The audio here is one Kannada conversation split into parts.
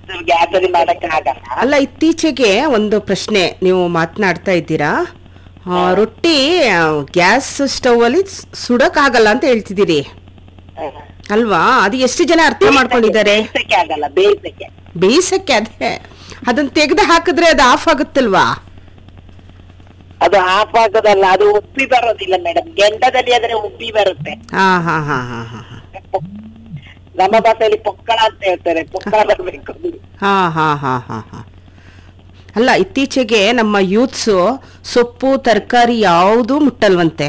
ಗ್ಯಾಸ್ ಅಲ್ಲಿ ಮಾಡಕ್ ಆಗಲ್ಲ ಅಲ್ಲ ಇತ್ತೀಚೆಗೆ ಒಂದು ಪ್ರಶ್ನೆ ನೀವು ಮಾತನಾಡ್ತಾ ಇದ್ದೀರಾ ಆ, ರೊಟ್ಟಿ ಗ್ಯಾಸ್ ಸ್ಟವ್ ಅಲ್ಲಿ ಸುಡಕ್ ಆಗಲ್ಲ ಅಂತ ಹೇಳ್ತಿದ್ದೀರಿ ಅಲ್ವಾ ಅದು ಎಷ್ಟು ಜನ ಅರ್ಥ ಮಾಡ್ಕೊಂಡಿದ್ದಾರೆ ಬೇಯಿಸಕ್ಕೆ ಆಗಲ್ಲ ಬೇಯಿಸಕ್ಕೆ ಬೇಯಿಸಕ್ಕೆ ಅದೇ ಅದನ್ನ ತೆಗೆದು ಹಾಕಿದ್ರೆ ಅದು ಆಫ್ ಆಗುತ್ತಲ್ವಾ ಅದು ಆಫ್ ಆಗೋದಲ್ಲ ಅದು ಉಪ್ಪಿ ಬರೋದಿಲ್ಲ ಮೇಡಮ್ ಗೆಂಡದಲ್ಲಿ ಆದ್ರೆ ಉಪ್ಪಿ ಬರುತ್ತೆ ಹಾ ಹಾ ಹಾ ಹಾ ಹಾ ಹಾ. ನಮ್ಮ ಭಾಷೆಯಲ್ಲಿ ಪೊಕ್ಕಳ ಅಂತ ಹೇಳ್ತಾರೆ ಪೊಕ್ಕಳ ಬರ್ಬೇಕು ಅದು. ಹಾ ಹಾ ಹಾ ಹಾ ಹಾ ಅಲ್ಲ ಇತ್ತೀಚೆಗೆ ನಮ್ಮ ಯೂತ್ಸು ಸೊಪ್ಪು ತರಕಾರಿ ಯಾವುದೂ ಮುಟ್ಟಲ್ವಂತೆ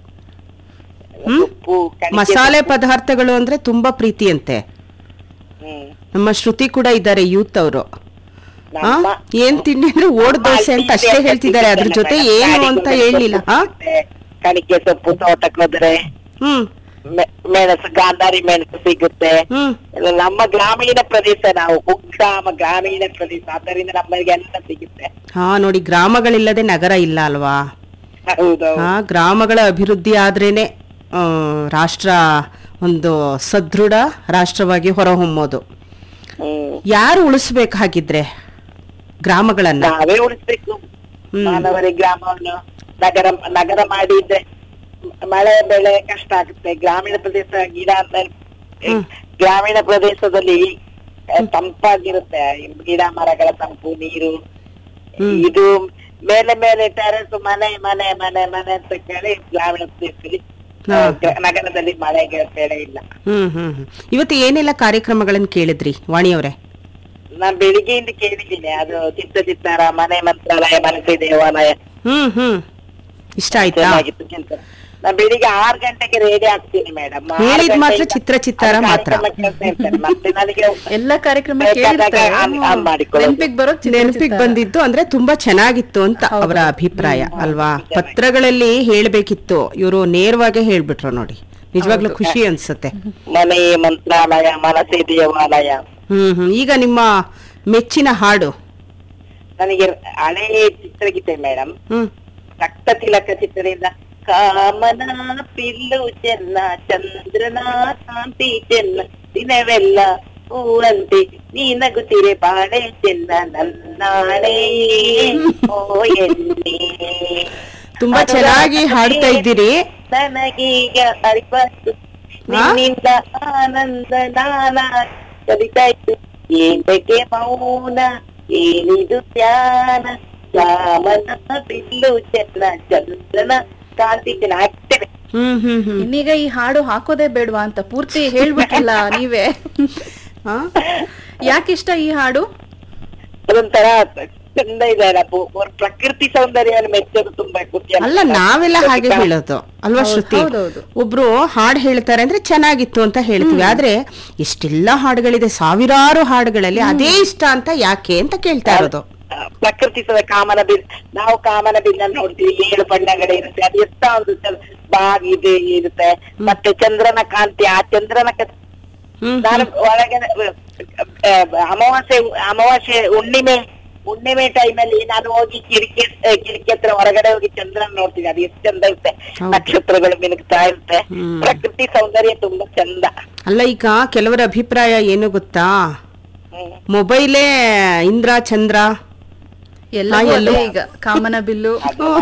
ಹ್ಮ್? ಉಪ್ಪು ಕಣಿಕೆ ಮಸಾಲೆ ಪದಾರ್ಥಗಳು ಅಂದ್ರೆ ತುಂಬಾ ಪ್ರೀತಿಯಂತೆ ಹ್ಮ್. ನಮ್ಮ ಶ್ರುತಿ ಕೂಡ ಇದ್ದಾರೆ ಯೂತ್ ಅವರು ನಮ್ಮ- ಏನ್ ತಿಂಡಿ ಅಂದ್ರೆ ಓಡ್ ದೋಸೆ ಅಂತ ಅಷ್ಟೇ ಹೇಳ್ತಿದ್ದಾರೆ ಅದ್ರ ಜೊತೆ ಏನು ಅಂತ ಹೇಳಿಲ್ಲ ಹಾ ಕಣಿಕೆ ಸೊಪ್ಪು ತೋಟಕ್ಕೆ ಹೋದ್ರೆ ಹ್ಮ್ ಮೆ- ಮೆಣಸು ಗಾಂಧಾರಿ ಮೆಣಸು ಸಿಗುತ್ತೆ ಹ್ಮ್ ಇದು ನಮ್ಮ ಗ್ರಾಮೀಣ ಪ್ರದೇಶ ನಾವು ಕುಗ್ರಾಮ ಗ್ರಾಮೀಣ ಪ್ರದೇಶ ಆದ್ದರಿಂದ ನಮಗೆ ಎಲ್ಲ ಸಿಗುತ್ತೆ ಹಾ ನೋಡಿ ಗ್ರಾಮಗಳಿಲ್ಲದೆ ನಗರ ಇಲ್ಲ ಅಲ್ವಾ ಹೌದು ಆ ಗ್ರಾಮಗಳ ಅಭಿವೃದ್ಧಿ ಆದ್ರೇನೆ ಆ, ರಾಷ್ಟ್ರ ಒಂದು ಸದೃಢ ರಾಷ್ಟ್ರವಾಗಿ ಹೊರಹೊಮ್ಮೋದು ಹ್ಮ್ ಯಾರು ಉಳಿಸ್ಬೇಕಾಗಿದ್ರೆ ಗ್ರಾಮಗಳನ್ನ ನಾವೇ ಉಳಿಸ್ಬೇಕು ಹ್ಮ್. ಮಾನವರಿ ಗ್ರಾಮವನ್ನು ನಗರ ನಗರ ಮಾಡಿದ್ರೆ ಮಳೆ ಬೆಳೆ ಕಷ್ಟ ಆಗುತ್ತೆ ಗ್ರಾಮೀಣ ಪ್ರದೇಶ ಗಿಡ ಅಂತ ಹ್ಮ್. ಗ್ರಾಮೀಣ ಪ್ರದೇಶದಲ್ಲಿ ಆ, ತಂಪಾಗಿರುತ್ತೆ ಗಿಡ ಮರಗಳ ತಂಪು ನೀರು ಹ್ಮ್. ಇದು ಮೇಲೆ ಮೇಲೆ ಟೆರೆಸ್ ಮನೆ ಮನೆ ಮನೆ ಮನೆ ಅಂತ ಕೇಳಿ ಗ್ರಾಮೀಣ ಪ್ರದೇಶದಲ್ಲಿ ಆ, ಹಾ. ಗ- ನಗರದಲ್ಲಿ ಮಳೆಗೆ ಬೆಳೆ ಇಲ್ಲ ಹ್ಮ್ ಹ್ಮ್ ಹ್ಮ್ ಇವತ್ತು ಏನೆಲ್ಲ ಕಾರ್ಯಕ್ರಮಗಳನ್ನ ಕೇಳಿದ್ರಿ ವಾಣಿಯವರೇ ನಾನ್ ಬೆಳಿಗ್ಗೆಯಿಂದ ಕೇಳಿದ್ದೀನಿ ಅದು ಚಿತ್ತ ಚಿತ್ತಾರ ಮನೆ ಮಂತ್ರಾಲಯ ಮನಸ್ಸೆ ದೇವಾಲಯ ಹ್ಮ್ ಹ್ಮ್ ಇಷ್ಟ ಆಯ್ತಾ ಚೆನ್ನಾಗಿತ್ತು ಚಿಂತನೆ ನಾನ್ ಬೆಳಿಗ್ಗೆ ಆರ್ ಗಂಟೆಗೆ ರೆಡಿ ಆಗ್ತೀನಿ ಮೇಡಮ್ ಹೇಳಿದ್ ಮಾತ್ರ ಚಿತ್ರ ಚಿತ್ತಾರ ಮಾತ್ರ. ಮತ್ತೆ ನನಗೆ ಎಲ್ಲ ಕಾರ್ಯಕ್ರಮ ಬೇಕಾದಾಗ ಕೇಳಿರ್ತಾರೆ ಆನ್- ಆನ್ ಮಾಡಿಕೊಳ್ಳೋದು. ನೆನ್ಪಿಗ್ ಬರೋಕ್ ಚಿತ್ರ ನೆನಪಿಗೆ ಚಿತ್ತಾರ. ಬಂದಿದ್ದು ಅಂದ್ರೆ ತುಂಬಾ ಚೆನ್ನಾಗಿತ್ತು ಅಂತ ಅವರ ಅಭಿಪ್ರಾಯ ಅಲ್ವಾ ಪತ್ರಗಳಲ್ಲಿ ಹೇಳ್ಬೇಕಿತ್ತು ಇವರು ನೇರವಾಗಿ ಹೇಳ್ಬಿಟ್ರು ನೋಡಿ ನಿಜವಾಗ್ಲೂ ಖುಷಿ ಅನ್ಸುತ್ತೆ ಮನೆ ಮಂತ್ರಾಲಯ ಮನಸ್ಸೆ ದೇವಾಲಯ ಹ್ಮ್ ಹ್ಮ್ ಈಗ ನಿಮ್ಮ ಮೆಚ್ಚಿನ ಹಾಡು ನನಗೆ ಹಳೇ ಚಿತ್ರಗೀತೆ ಮೇಡಮ್ ಹ್ಮ್ ರಕ್ತ ತಿಲಕ ಚಿತ್ರದಿಂದ ಕಾಮನ ಪಿಲ್ಲು ಚೆನ್ನ ಚಂದ್ರನ ಕಾಂತಿ ಚೆನ್ನ ದಿನವೆಲ್ಲ ಹೂವಂತೆ ನೀ ನಗುತ್ತಿರೆ ಬಾಳೆ ಚೆನ್ನ ನನ್ನಾಣೆ ಓ ಎನ್ನಿ ತುಂಬಾ ಚೆನ್ನಾಗಿ ಹಾಡ್ತಾ ಇದ್ದೀರಿ ನನಗೀಗ ಅರಿವತ್ತು ಹಾ? ನಿನ್ನಿಂದ ಆನಂದ ನಾನ ಕಲಿತಾ ಇತ್ತು ಏತಕ್ಕೆ ಮೌನ ಏನಿದು ಧ್ಯಾನ ಕಾಮನ ಬಿಲ್ಲು ಚೆನ್ನ ಚಂದ್ರನ ಕಾಂತಿ ಚೆನ್ನ ಆಗ್ತದೆ ಹ್ಮ್ ಹ್ಮ್ ಹ್ಮ್ ಇನ್ನೀಗ ಈ ಹಾಡು ಹಾಕೋದೇ ಬೇಡ್ವಾ ಅಂತ ಪೂರ್ತಿ ಹೇಳ್ಬಿಟ್ಟಿಲ್ಲ ನೀವೇ ಹಾ? ಯಾಕಿಷ್ಟ ಈ ಹಾಡು ಅದೊಂಥರ ಚಂದ ಇದೆ ಅಲ್ಲ ಪು- ಪು- ಪ್ರಕೃತಿ ಸೌಂದರ್ಯವನ್ನು ಮೆಚ್ಚೋದು ತುಂಬಾ ಖುಷಿ ಆಗ್ತದೆ. ಅಲ್ಲ ನಾವೆಲ್ಲ ಹಾಗೆ ಹೇಳೋದು ಅಲ್ವಾ ಹೌದು, ಶ್ರುತಿ ಹೌದೌದು. ಒಬ್ರು ಹಾಡು ಹೇಳ್ತಾರೆ ಅಂದ್ರೆ ಚೆನ್ನಾಗಿತ್ತು ಅಂತ ಹೇಳ್ತೀವಿ ಆದ್ರೆ ಎಷ್ಟೆಲ್ಲ ಹಾಡುಗಳಿದೆ ಸಾವಿರಾರು ಹಾಡುಗಳಲ್ಲಿ ಅದೇ ಇಷ್ಟ ಅಂತ ಯಾಕೆ ಅಂತ ಕೇಳ್ತಾ ಇರೋದು ಆ, ಪ್ರಕೃತಿ ಸದ ಕಾಮನ ಬಿಲ್ ನಾವು ಕಾಮನ ಬಿಲ್ ಅನ್ನು ನೋಡ್ತೀವಿ ಏಳು ಬಣ್ಣಗಳಿರುತ್ತೆ ಅದು ಎಷ್ಟ ಒಂದು ಚ- ಬಾಗಿ ಇದು ಇರುತ್ತೆ ಮತ್ತೆ ಚಂದ್ರನ ಕಾಂತಿ ಆ ಚಂದ್ರನ ಕ- ಹ್ಮ್ ನಾನು ಒಳಗೆ ಆ, ಅಮಾವಾಸ್ಯೆ ಅಮಾವಾಸ್ಯೆ ಹುಣ್ಣಿಮೆ ಹುಣ್ಣಿಮೆ ಟೈಮಲ್ಲಿ ನಾನು ಹೋಗಿ ಕಿಟಕಿ ಆ, ಕಿಟಕಿ ಹತ್ರ ಹೊರಗಡೆ ಹೋಗಿ ಚಂದ್ರನ ನೋಡ್ತೀನಿ ಅದು ಎಷ್ಟು ಚಂದ ಇರುತ್ತೆ ಹೌದು. ನಕ್ಷತ್ರಗಳು ಮಿನುಗ್ತಾ ಇರುತ್ತೆ ಹ್ಮ್. ಪ್ರಕೃತಿ ಸೌಂದರ್ಯ ತುಂಬಾ ಚಂದ ಅಲ್ಲ ಈಗ ಕೆಲವರ ಅಭಿಪ್ರಾಯ ಏನು ಗೊತ್ತಾ ಹ್ಮ್ ಮೊಬೈಲೇ ಇಂದ್ರ ಚಂದ್ರ ಎಲ್ಲ ಹಾ, ಎಲ್ಲೋ. ಈಗ ಕಾಮನ ಬಿಲ್ಲು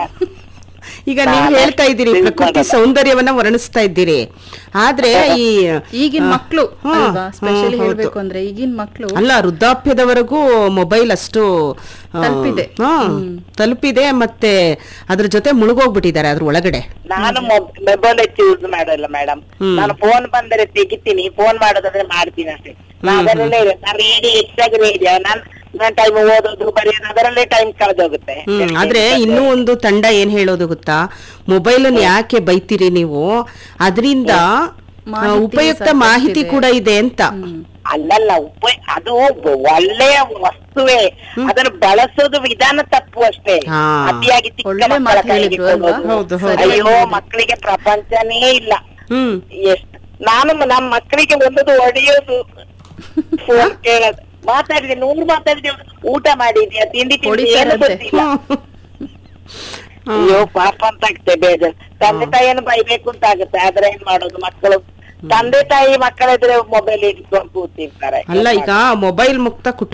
ಈಗ ನೀವು ಹೇಳ್ತಾ ಇದ್ದೀರಿ ಪ್ರಕೃತಿ ಸೌಂದರ್ಯವನ್ನ ವರ್ಣಿಸ್ತಾ ಇದ್ದೀರಿ ಆದ್ರೆ ಈ ಈಗಿನ ಆ, ಮಕ್ಳು ಹಾ, ಅಲ್ವಾ ಸ್ಪೆಷಲಿ ಹಾ, ಹೌದು. ಹೇಳ್ಬೇಕು ಅಂದ್ರೆ ಈಗಿನ ಮಕ್ಳು ಅಲ್ಲ ವೃದ್ಧಾಪ್ಯದವರೆಗೂ ಮೊಬೈಲ್ ಅಷ್ಟು ಆ, ತಲುಪಿದೆ. ಹಾ, ತಲುಪಿದೆ ಮತ್ತೆ ಅದ್ರ ಜೊತೆ ಮುಳುಗೋಗ್ಬಿಟ್ಟಿದ್ದಾರೆ ಅದ್ರ ಒಳಗಡೆ ನಾನು ಮೊಬೈಲ್ ಹೆಚ್ಚು ಯೂಸ್ ಮಾಡಲ್ಲ ಮೇಡಮ್ ಹ್ಮ್. ನಾನು ಫೋನ್ ಬಂದರೆ ತೆಗಿತೀನಿ ಫೋನ್ ಮಾಡೋದಾದ್ರೆ ಮಾಡ್ತೀನಿ ಅಷ್ಟೇ ನಾನು ಅದರಲ್ಲೇ ಇರು- ನಾನು ರೇಡಿಯೋ ಹೆಚ್ಚಾಗಿ ರೇಡಿಯೋ ನಾನು ನನ್ನ ಟೈಮ್ ಓದೋದು ಬರೆಯೋದು ಅದರಲ್ಲೇ ಟೈಮ್ ಕಳೆದೋಗುತ್ತೆ ಹ್ಮ್ ಆದ್ರೆ ಇನ್ನೂ ಒಂದು ತಂಡ ಏನ್ ಹೇಳೋದು ಗೊತ್ತಾ ಮೊಬೈಲ್ ಯಾಕೆ ಬೈತೀರಿ ನೀವು ಅದರಿಂದ ಮಾಹಿತಿ ಉಪಯುಕ್ತ ಸಾಕಷ್ಟಿದೆ. ಮಾಹಿತಿ ಕೂಡ ಇದೆ ಅಂತ ಅಲ್ಲಲ್ಲ ಉಪ ಅದು ಒಳ್ಳೆಯ ವಸ್ತುವೇ ಅದನ್ನು ಬಳಸೋದು ವಿಧಾನ ತಪ್ಪು ಅಷ್ಟೇ ಹಾ. ಅತಿಯಾಗಿ ಚಿಕ್ಕ ಒಳ್ಳೆ ಮಕ್ಕಳ ಮಾತು ಕೈಗೆ ಹೇಳಿದ್ರು ಅಲ್ವಾ? ಕೊಡೋದು. ಹೌದು, ಹೌದು. ಅಯ್ಯೋ ಮಕ್ಕಳಿಗೆ ಪ್ರಪಂಚನೇ ಇಲ್ಲ ಹ್ಮ್ ಎಷ್ಟು ನಾನು ನಮ್ಮ ಮಕ್ಕಳಿಗೆ ಒಂದದು ಹೊಡೆಯೋದು ಫೋನ್ ಕೇಳೋದು ಮಾತಾಡಿದೆ ನೂರು ಮಾತಾಡಿದೆ ಊಟ ಮಾಡಿದ್ಯಾ ತಿಂಡಿ ತಿಂಡಿ ಏನು ಹೊಡಿತಾರಂತೆ. ಗೊತ್ತಿಲ್ಲ ಅಯ್ಯೋ ಪಾಪ ಅಂತ ಆಗ್ತದೆ ಬೇಜಾರು ತಂದೆ ತಾಯಿಯನ್ನು ಬೈಬೇಕು ಅಂತ ಆಗುತ್ತೆ ಆದ್ರೆ ಏನ್ ಮಾಡೋದು ಮಕ್ಕಳು ತಂದೆ ತಾಯಿ ಮಕ್ಕಳೆದ್ರೆ ಮೊಬೈಲ್ ಹಿಡ್ಕೊಂಡು ಕೂತಿರ್ತಾರೆ ಅಲ್ಲ ಈಗ ಮೊಬೈಲ್ ಮುಕ್ತ ಕುಟುಂಬ